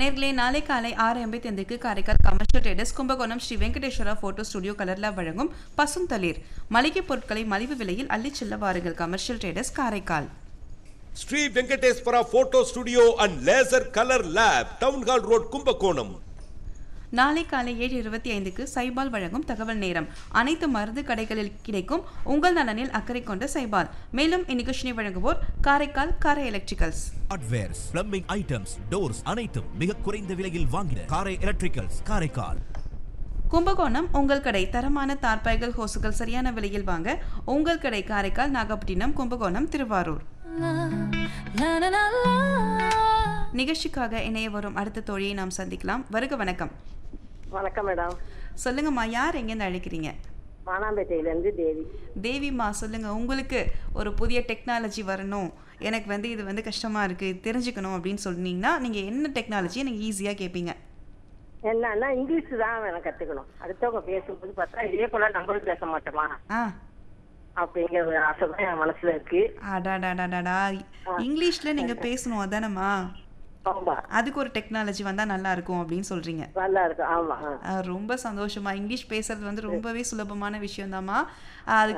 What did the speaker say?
நேர்களே நாளை காலை ஆறு எண்பத்தி ஐந்துக்கு Karaikal commercial traders Kumbakonam Sri Venkateswara photo studio கலர்ல வழங்கும் பசுந்தளிர் மளிகை பொருட்களை மலிவு விலையில் அள்ளிச் செல்ல வாருங்கள் commercial traders Karaikal Sri Venkateswara photo studio and laser colour lab town hall road Kumbakonam நாளை காலை ஏழு இருபத்தி ஐந்துக்கு சைபால் வழங்கும் தகவல் நேரம் அனைத்து மருந்து கடைகளில் கிடைக்கும் உங்கள் நலனில் அக்கறை கொண்ட சைபால் மேலும் இந்நிகழ்ச்சியை வழங்குவோர் Karaikal Karai electricals hardwares plumbing items doors அனைத்தும் மிக குறைந்த விலையில் வாங்கின காரை எலக்ட்ரிக்கல்ஸ் காரைக்கால் கும்பகோணம் உங்கள் கடை தரமான தார்பாய்கள் ஹோசுகள் சரியான விலையில் வாங்க உங்கள் கடை காரைக்கால் நாகப்பட்டினம் கும்பகோணம் திருவாரூர் நிகழ்ச்சிக்காக இணைய வரும் அடுத்த தோழியை நாம் சந்திக்கலாம் வருக வணக்கம் வணக்கம் மேடம் சொல்லுங்கம்மா யார் எங்கேருந்து அழைக்கிறீங்க மானாம்பேட்டையிலேருந்து தேவி தேவிம்மா சொல்லுங்க உங்களுக்கு ஒரு புதிய டெக்னாலஜி வரணும் எனக்கு வந்து இது வந்து கஷ்டமா இருக்கு இது தெரிஞ்சுக்கணும் அப்படின்னு சொன்னீங்கன்னா நீங்க என்ன டெக்னாலஜியை நீங்க ஈஸியா கேட்பீங்க என்னன்னா இங்கிலீஷ் தான் எனக்கு கற்றுக்கணும் அடுத்தவங்க பேசும்போது பார்த்தா இதே போல நம்மளும் பேச மாட்டோமா ஆ அப்படிங்கிற ஒரு ஆசை தான் என் மனசுல இருக்கு அடாடாடாடாடா இங்கிலீஷ்ல நீங்க பேசணும் அதானம்மா ஆமா அதுக்கு ஒரு டெக்னாலஜி வந்தா நல்லா இருக்கும் அப்படின்னு சொல்றீங்க நல்லா இருக்கும் ஆமா ஆ. ஆ, ரொம்ப சந்தோஷமா இங்கிலீஷ் பேசுறது வந்து ரொம்பவே சுலபமான விஷயம் தாம்மா அதுக்கு